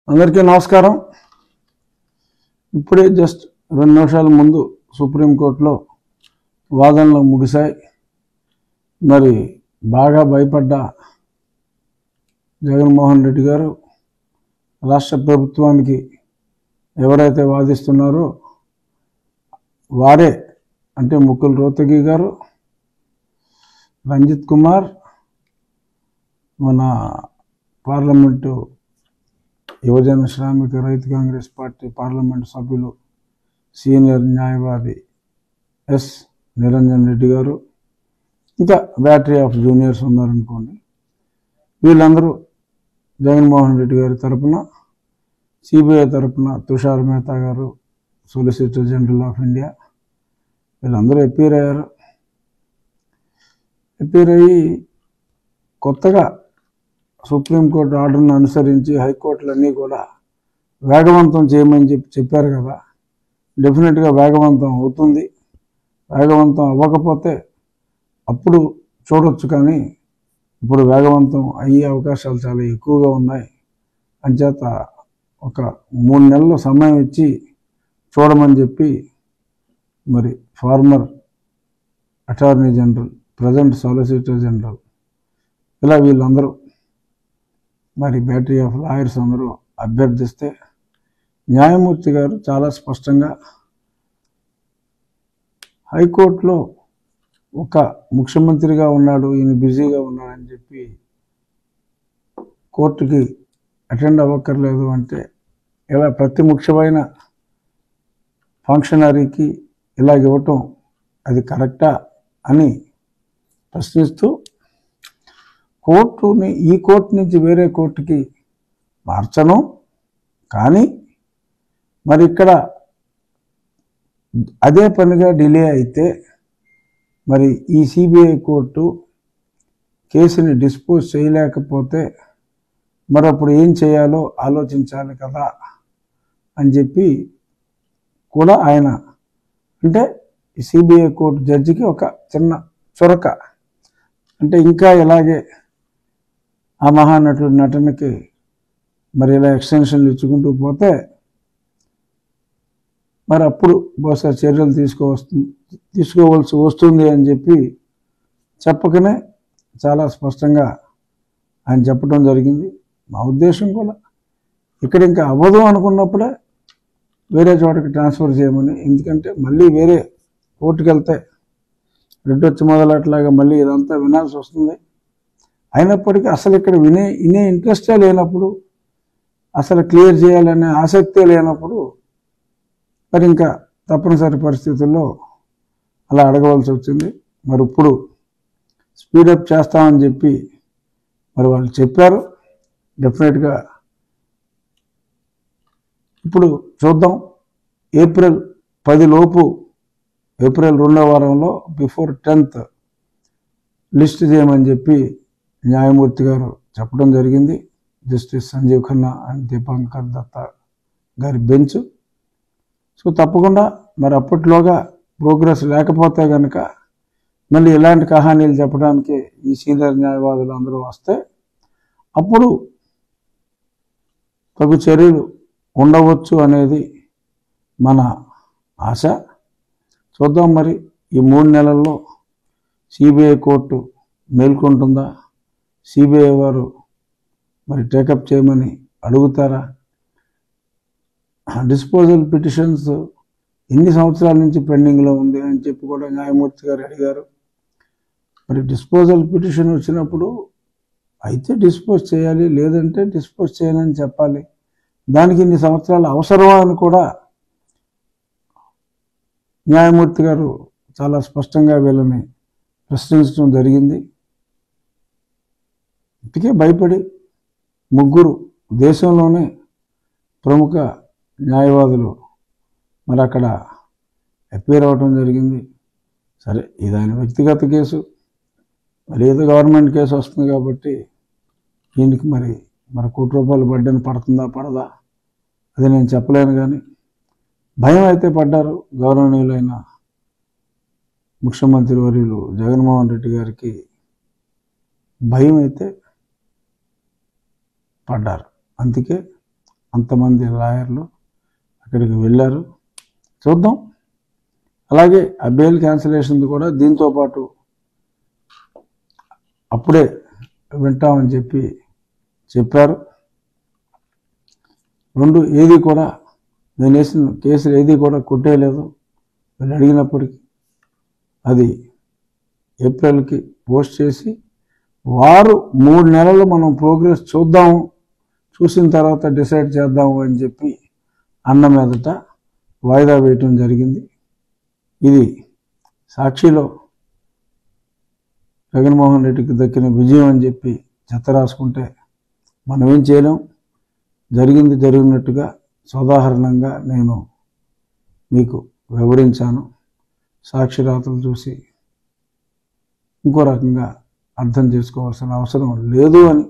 అందరికీ నమస్కారం ఇప్పుడే జస్ట్ రెండు నిమిషాల ముందు సుప్రీంకోర్టులో వాదనలు ముగిశాయి మరి బాగా భయపడ్డ జగన్మోహన్ రెడ్డి గారు రాష్ట్ర ప్రభుత్వానికి ఎవరైతే వాదిస్తున్నారో వారే అంటే ముకుల్ రోతగి గారు రంజిత్ కుమార్ మన parliament Yuvajana Sramika Rythu Congress party parliament సభ్యులు సీనియర్ న్యాయవాది ఎస్ నిరంజన్ రెడ్డి గారు ఇంకా బ్యాటరీ ఆఫ్ జూనియర్స్ ఉన్నారనుకోండి వీళ్ళందరూ జగన్మోహన్ రెడ్డి గారి తరపున సిబిఐ తరపున తుషార్ మెహతా గారు సొలిసిటర్ జనరల్ ఆఫ్ ఇండియా వీళ్ళందరూ అపీర్ అయ్యారు అపీర్ అయ్యి కొత్తగా సుప్రీంకోర్టు ఆర్డర్ను అనుసరించి హైకోర్టులన్నీ కూడా వేగవంతం చేయమని చెప్పి చెప్పారు కదా డెఫినెట్గా వేగవంతం అవుతుంది వేగవంతం అవ్వకపోతే అప్పుడు చూడొచ్చు కానీ ఇప్పుడు వేగవంతం అయ్యే అవకాశాలు చాలా ఎక్కువగా ఉన్నాయి అంచేత ఒక మూడు నెలల సమయం ఇచ్చి చూడమని చెప్పి మరి former attorney general present solicitor general ఇలా వీళ్ళందరూ మరి బ్యాటరీ ఆఫ్ లాయర్స్ అందరూ అభ్యర్థిస్తే న్యాయమూర్తి గారు చాలా స్పష్టంగా హైకోర్టులో ఒక ముఖ్యమంత్రిగా ఉన్నాడు ఈయన బిజీగా ఉన్నాడని చెప్పి కోర్టుకి అటెండ్ అవ్వక్కర్లేదు అంటే ఇలా ప్రతి ముఖ్యమైన ఫంక్షనరీకి ఇలాగ ఇవ్వటం అది కరెక్టా అని ప్రశ్నిస్తూ కోర్టుని ఈ కోర్టు నుంచి వేరే కోర్టుకి మార్చను కానీ మరి ఇక్కడ అదే పనిగా డిలే అయితే మరి ఈ సిబిఐ కోర్టు కేసుని డిస్పోజ్ చేయలేకపోతే మరి అప్పుడు ఏం చేయాలో ఆలోచించాలి కదా అని చెప్పి కూడా ఆయన అంటే ఈ సిబిఐ కోర్టు జడ్జికి ఒక చిన్న చొరక అంటే ఇంకా ఇలాగే ఆ మహానటుడి నటనకి మరి ఇలా ఎక్స్టెన్షన్లు ఇచ్చుకుంటూ పోతే మరి అప్పుడు బహుశా చర్యలు తీసుకోవస్తుంది తీసుకోవాల్సి వస్తుంది అని చెప్పి చెప్పకనే చాలా స్పష్టంగా ఆయన చెప్పడం జరిగింది మా ఉద్దేశం కూడా ఇక్కడ ఇంకా అవ్వదు అనుకున్నప్పుడే వేరే చోటకి ట్రాన్స్ఫర్ చేయమని ఎందుకంటే మళ్ళీ వేరే కోర్టుకు వెళ్తే రెడ్డి వచ్చి మొదలట్లాగా మళ్ళీ ఇదంతా వినాల్సి వస్తుంది అయినప్పటికీ అసలు ఇక్కడ వినే వినే ఇంట్రెస్టే లేనప్పుడు అసలు క్లియర్ చేయాలనే ఆసక్తే లేనప్పుడు మరి ఇంకా తప్పనిసరి పరిస్థితుల్లో అలా అడగవలసి వచ్చింది మరి ఇప్పుడు స్పీడప్ చేస్తామని చెప్పి మరి వాళ్ళు చెప్పారు డెఫినెట్గా ఇప్పుడు చూద్దాం ఏప్రిల్ పది లోపు ఏప్రిల్ రెండో వారంలో బిఫోర్ టెన్త్ లిస్ట్ చేయమని చెప్పి న్యాయమూర్తి గారు చెప్పడం జరిగింది జస్టిస్ సంజీవ్ ఖన్నా అండ్ దీపాంకర్ దత్తా గారి బెంచ్ సో తప్పకుండా మరి అప్పట్లోగా ప్రోగ్రెస్ లేకపోతే కనుక మళ్ళీ ఇలాంటి కహానీలు చెప్పడానికి ఈ సీనియర్ న్యాయవాదులు అందరూ వస్తే అప్పుడు తగు చర్యలు ఉండవచ్చు అనేది మన ఆశ చూద్దాం మరి ఈ మూడు నెలల్లో సిబిఐ కోర్టు మేల్కొంటుందా సిబిఐ వారు మరి టేకప్ చేయమని అడుగుతారా డిస్పోజల్ పిటిషన్స్ ఎన్ని సంవత్సరాల నుంచి పెండింగ్లో ఉంది అని చెప్పి కూడా న్యాయమూర్తి గారు అడిగారు మరి డిస్పోజల్ పిటిషన్ వచ్చినప్పుడు అయితే డిస్పోజ్ చేయాలి లేదంటే డిస్పోజ్ చేయనని చెప్పాలి దానికి ఇన్ని సంవత్సరాలు అవసరమా అని కూడా న్యాయమూర్తి గారు చాలా స్పష్టంగా వీళ్ళని ప్రశ్నించడం జరిగింది ఇప్పటికే భయపడి ముగ్గురు దేశంలోనే ప్రముఖ న్యాయవాదులు మరి అక్కడ అపీర్ అవ్వటం జరిగింది సరే ఇది ఆయన వ్యక్తిగత కేసు మరి ఏదో గవర్నమెంట్ కేసు వస్తుంది కాబట్టి దీనికి మరి మరి కోటి రూపాయలు బడ్డని పడుతుందా పడదా అది నేను చెప్పలేను కానీ భయం అయితే పడ్డారు గౌరవనీయులైన ముఖ్యమంత్రి వర్యులు జగన్మోహన్ రెడ్డి గారికి భయం అయితే పడ్డారు అందుకే అంతమంది లాయర్లు అక్కడికి వెళ్ళారు చూద్దాం అలాగే ఆ బెయిల్ క్యాన్సిలేషన్ కూడా దీంతో పాటు అప్పుడే వింటామని చెప్పి చెప్పారు రెండు ఏది కూడా నేను వేసిన కేసులు ఏది కూడా కొట్టేయలేదు వీళ్ళు అడిగినప్పటికీ అది ఏప్రిల్కి పోస్ట్ చేసి వారు మూడు నెలలు మనం ప్రోగ్రెస్ చూద్దాము చూసిన తర్వాత డిసైడ్ చేద్దాము అని చెప్పి అన్న మీదట వాయిదా వేయటం జరిగింది ఇది సాక్షిలో జగన్మోహన్ రెడ్డికి దక్కిన విజయం అని చెప్పి చెత్త రాసుకుంటే మనం ఏం చేయలేం జరిగింది జరిగినట్టుగా సోదాహరణంగా నేను మీకు వివరించాను సాక్షిరాతలు చూసి ఇంకో రకంగా అర్థం చేసుకోవాల్సిన అవసరం లేదు అని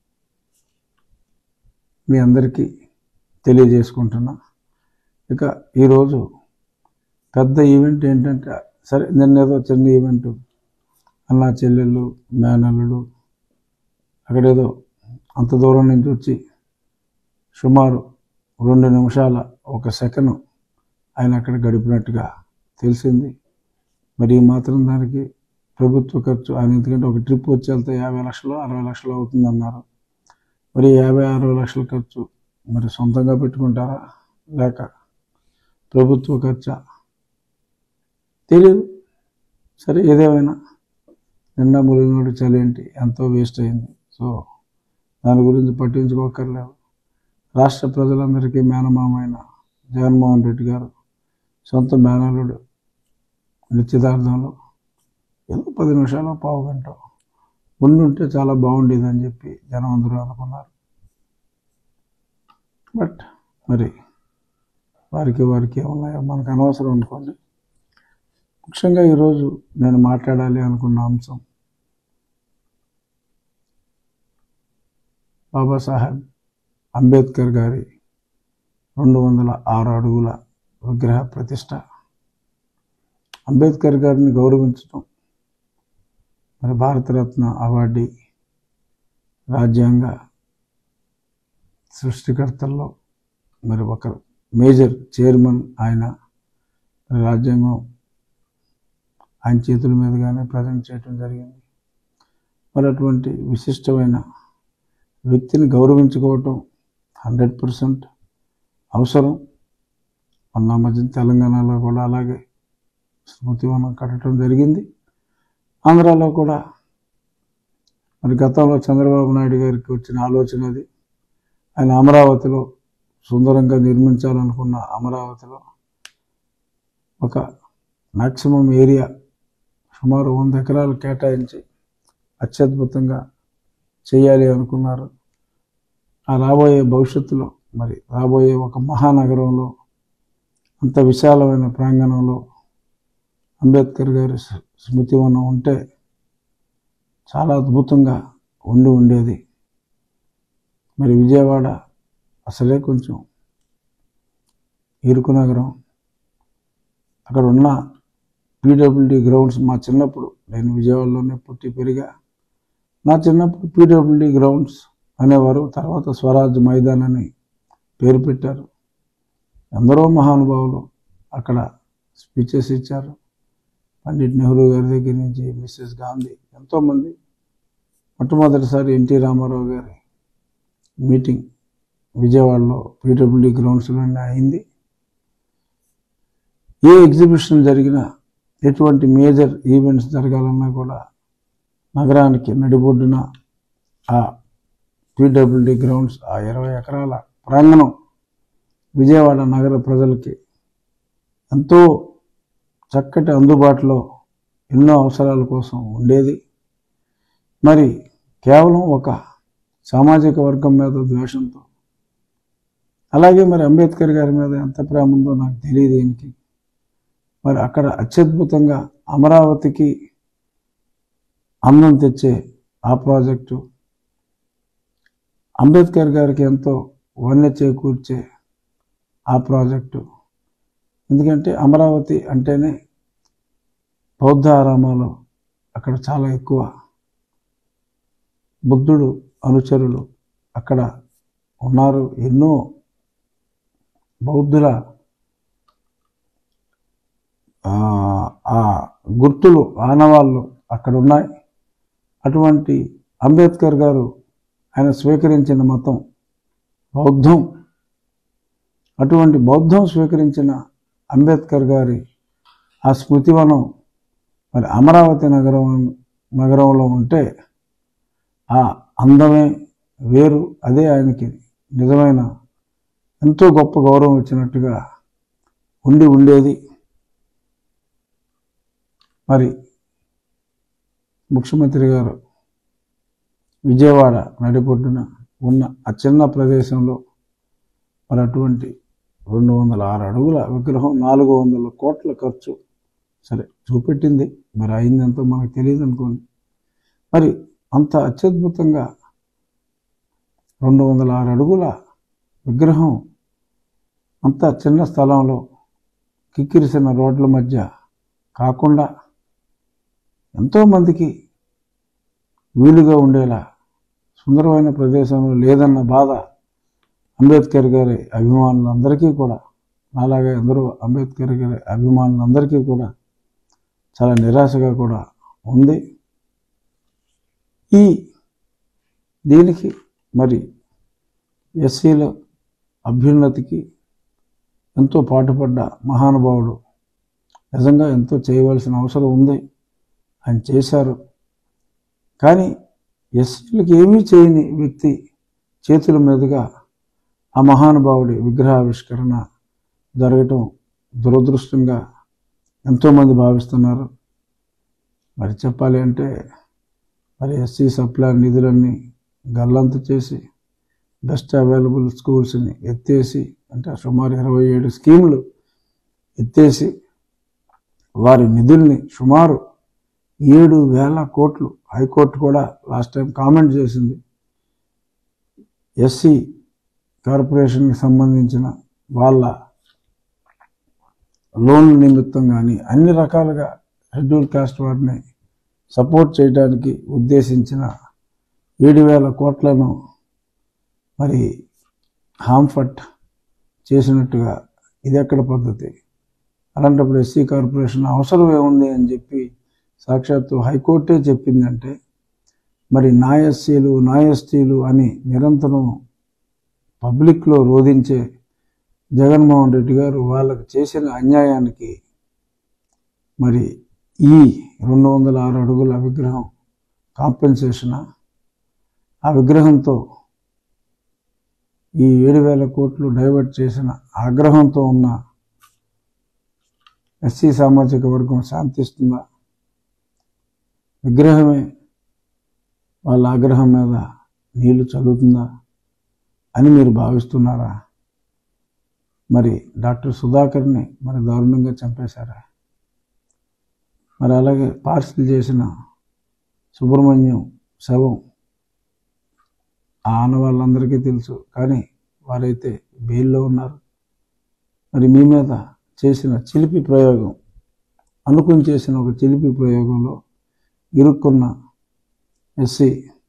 మీ అందరికీ తెలియజేసుకుంటున్నా ఇక ఈరోజు పెద్ద ఈవెంట్ ఏంటంటే సరే నిన్నేదో చిన్న ఈవెంట్ అన్నా చెల్లెళ్ళు మేనల్లుడు అక్కడేదో అంత దూరం నుంచి వచ్చి సుమారు రెండు నిమిషాల ఒక సెకండ్ ఆయన అక్కడ గడిపినట్టుగా తెలిసింది మరి ఈ మాత్రం దానికి ప్రభుత్వ ఖర్చు ఆయన ఎందుకంటే ఒక ట్రిప్ వచ్చి వెళ్తే యాభై లక్షలు అరవై లక్షలు అవుతుందన్నారు మరి యాభై అరవై లక్షల ఖర్చు మరి సొంతంగా పెట్టుకుంటారా లేక ప్రభుత్వ ఖర్చా తెలియదు సరే ఏదేమైనా నిన్న ములినోడు చలేంటి ఎంతో వేస్ట్ అయింది సో దాని గురించి పట్టించుకోకర్లేదు రాష్ట్ర ప్రజలందరికీ మేనమామైన జగన్మోహన్ రెడ్డి గారు సొంత మేనలుడు నిశ్చితార్థంలో ఏదో పది నిమిషాలు పావు గంట ఉండి ఉంటే చాలా బాగుండేది అని చెప్పి జనం అందరూ అనుకున్నారు బట్ మరి వారికి వారికి ఏమున్నాయో మనకు అనవసరం అనుకోండి ముఖ్యంగా ఈరోజు నేను మాట్లాడాలి అనుకున్న అంశం బాబాసాహెబ్ అంబేద్కర్ గారి రెండు వందల ఆరు అడుగుల విగ్రహ ప్రతిష్ట అంబేద్కర్ గారిని గౌరవించడం మరి భారతరత్న అవార్డీ రాజ్యాంగ సృష్టికర్తల్లో మరి ఒక మేజర్ చైర్మన్ ఆయన మరి రాజ్యాంగం ఆయన చేతుల మీదుగానే ప్రజెంట్ చేయడం జరిగింది మరి అటువంటి విశిష్టమైన వ్యక్తిని గౌరవించుకోవటం హండ్రెడ్ పర్సెంట్ అవసరం మొన్న మధ్య తెలంగాణలో కూడా అలాగే స్మృతివనం కట్టడం జరిగింది ఆంధ్రాలో కూడా మరి గతంలో చంద్రబాబు నాయుడు గారికి వచ్చిన ఆలోచన అది ఆయన అమరావతిలో సుందరంగా నిర్మించాలనుకున్న అమరావతిలో ఒక మ్యాక్సిమం ఏరియా సుమారు వంద ఎకరాలు కేటాయించి అత్యద్భుతంగా చేయాలి అనుకున్నారు ఆ రాబోయే భవిష్యత్తులో మరి రాబోయే ఒక మహానగరంలో అంత విశాలమైన ప్రాంగణంలో అంబేద్కర్ గారి స్మ- స్మృతివనం ఉంటే చాలా అద్భుతంగా ఉండి ఉండేది మరి విజయవాడ అసలే కొంచెం ఇరుకు నగరం అక్కడ ఉన్న పీడబ్ల్యూడి గ్రౌండ్స్ మా చిన్నప్పుడు నేను విజయవాడలోనే పుట్టి పెరిగా నా చిన్నప్పుడు పీడబ్ల్యూడి గ్రౌండ్స్ అనేవారు తర్వాత స్వరాజ్ మైదాన్ అని పేరు పెట్టారు ఎందరో మహానుభావులు అక్కడ స్పీచెస్ ఇచ్చారు పండిట్ నెహ్రూ గారి దగ్గర నుంచి మిస్సెస్ గాంధీ ఎంతోమంది మొట్టమొదటిసారి ఎన్టీ రామారావు గారి మీటింగ్ విజయవాడలో పీడబ్ల్యూడి గ్రౌండ్స్లోనే అయింది ఏ ఎగ్జిబిషన్ జరిగినా ఎటువంటి మేజర్ ఈవెంట్స్ జరగాలన్నా కూడా నగరానికి నడిబొడ్డున ఆ పీడబ్ల్యూడి గ్రౌండ్స్ ఆ ఇరవై ఎకరాల ప్రాంగణం విజయవాడ నగర ప్రజలకి ఎంతో చక్కటి అందుబాటులో ఎన్నో అవసరాల కోసం ఉండేది మరి కేవలం ఒక సామాజిక వర్గం మీద ద్వేషంతో అలాగే మరి అంబేద్కర్ గారి మీద ఎంత ప్రేమ ఉందో నాకు తెలియదు దీనికి మరి అక్కడ అత్యద్భుతంగా అమరావతికి అందం తెచ్చే ఆ ప్రాజెక్టు అంబేద్కర్ గారికి ఎంతో వన్య చేకూర్చే ఆ ప్రాజెక్టు ఎందుకంటే అమరావతి అంటేనే బౌద్ధ ఆరామాలు అక్కడ చాలా ఎక్కువ బుద్ధుడు అనుచరులు అక్కడ ఉన్నారు ఎన్నో బౌద్ధుల ఆ, ఆ గుర్తులు ఆనవాళ్ళు అక్కడ ఉన్నాయి అటువంటి అంబేద్కర్ గారు ఆయన స్వీకరించిన మతం బౌద్ధం అటువంటి బౌద్ధం స్వీకరించిన అంబేద్కర్ గారి ఆ స్మృతివనం మరి అమరావతి నగరం నగరంలో ఉంటే ఆ అందమే వేరు అదే ఆయనకి నిజమైన ఎంతో గొప్ప గౌరవం ఇచ్చినట్టుగా ఉండి ఉండేది మరి ముఖ్యమంత్రి గారు విజయవాడ నడిపొడ్డున ఉన్న ఆ చిన్న ప్రదేశంలో మరి అటువంటి రెండు వందల ఆరు అడుగుల విగ్రహం నాలుగు వందల కోట్ల ఖర్చు సరే చూపెట్టింది మరి అయిందంతో మనకు తెలియదు అనుకోండి మరి అంత అత్యద్భుతంగా రెండు వందల ఆరు అడుగుల విగ్రహం అంత చిన్న స్థలంలో కిక్కిరిసిన రోడ్ల మధ్య కాకుండా ఎంతోమందికి వీలుగా ఉండేలా సుందరమైన ప్రదేశంలో లేదన్న బాధ అంబేద్కర్ గారి అభిమానులందరికీ కూడా అలాగే అందరూ అంబేద్కర్ గారి అభిమానులందరికీ కూడా చాలా నిరాశగా కూడా ఉంది ఈ దీనికి మరి ఎస్సీల అభ్యున్నతికి ఎంతో పాటుపడ్డ మహానుభావుడు నిజంగా ఎంతో చేయవలసిన అవసరం ఉంది ఆయన చేశారు కానీ ఎస్సీలకు ఏమీ చేయని వ్యక్తి చేతుల మీదుగా ఆ మహానుభావుడి విగ్రహావిష్కరణ జరగటం దురదృష్టంగా ఎంతోమంది భావిస్తున్నారు మరి చెప్పాలి అంటే మరి ఎస్సీ సప్లై నిధులన్నీ గల్లంతు చేసి బెస్ట్ అవైలబుల్ స్కూల్స్ని ఎత్తేసి అంటే సుమారు ఇరవై ఏడు స్కీములు ఎత్తేసి వారి నిధుల్ని సుమారు ఏడు వేల కోట్లు హైకోర్టు కూడా లాస్ట్ టైం కామెంట్ చేసింది ఎస్సీ కార్పొరేషన్కి సంబంధించిన వాళ్ళ లోన్ల నిమిత్తం కానీ అన్ని రకాలుగా షెడ్యూల్ కాస్ట్ వారిని సపోర్ట్ చేయడానికి ఉద్దేశించిన ఏడు వేల కోట్లను మరి హాంఫట్ చేసినట్టుగా ఇది ఎక్కడ పద్ధతి అలాంటప్పుడు ఎస్సీ కార్పొరేషన్ అవసరం ఏముంది అని చెప్పి సాక్షాత్తు హైకోర్టే చెప్పిందంటే మరి నా ఎస్సీలు నా ఎస్టీలు అని నిరంతరం పబ్లిక్లో రోధించే జగన్మోహన్ రెడ్డి గారు వాళ్ళకు చేసిన అన్యాయానికి మరి ఈ రెండు వందల ఆరు అడుగుల విగ్రహం కాంపెన్సేషన్ ఆ విగ్రహంతో ఈ ఏడు వేల కోట్లు డైవర్ట్ చేసిన ఆగ్రహంతో ఉన్న ఎస్సీ సామాజిక వర్గం శాంతిస్తుందా విగ్రహమే వాళ్ళ ఆగ్రహం మీద నీళ్లు చల్లుతుందా అని మీరు భావిస్తున్నారా మరి డాక్టర్ సుధాకర్ని మరి దారుణంగా చంపేశారా మరి అలాగే పార్సిల్ చేసిన సుబ్రహ్మణ్యం శవం ఆ ఆనవాళ్ళందరికీ తెలుసు కానీ వారైతే బెయిల్లో ఉన్నారు మరి మీ మీద చేసిన చిలిపి ప్రయోగం అనుకుని చేసిన ఒక చిలిపి ప్రయోగంలో ఇరుక్కున్న ఎస్సీ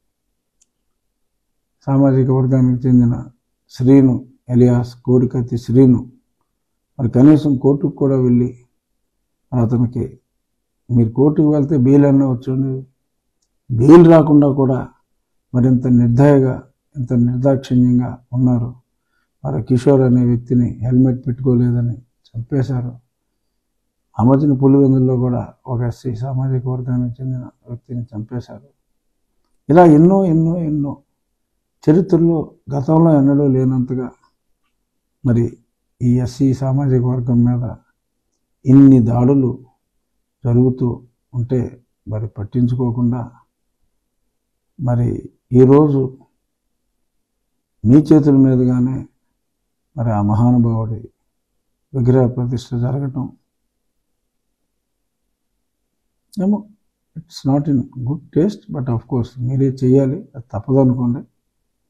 సామాజిక వర్గానికి చెందిన శ్రీను ఎలియాస్ కోడికత్తి శ్రీను మరి కనీసం కోర్టుకు కూడా వెళ్ళి మరి అతనికి మీరు కోర్టుకు వెళ్తే బెయిల్ అన్న వచ్చుండి బెయిల్ రాకుండా కూడా మరింత నిర్దయగా ఇంత నిర్దాక్షిణ్యంగా ఉన్నారు మరి కిషోర్ అనే వ్యక్తిని హెల్మెట్ పెట్టుకోలేదని చంపేశారు ఆ మధ్యన పులివెందుల్లో కూడా ఒక ఎస్సీ సామాజిక వర్గానికి చెందిన వ్యక్తిని చంపేశారు ఇలా ఎన్నో ఎన్నో ఎన్నో చరిత్రలో గతంలో ఎన్నడూ లేనంతగా మరి ఈ ఎస్సీ సామాజిక వర్గం మీద ఇన్ని దాడులు జరుగుతూ ఉంటే మరి పట్టించుకోకుండా మరి ఈరోజు మీ చేతుల మీదుగానే మరి ఆ మహానుభావుడి విగ్రహ ప్రతిష్ఠ జరగటం ఏమో it's not in good taste but of course మీరే చేయాలి అది తప్పదనుకోండి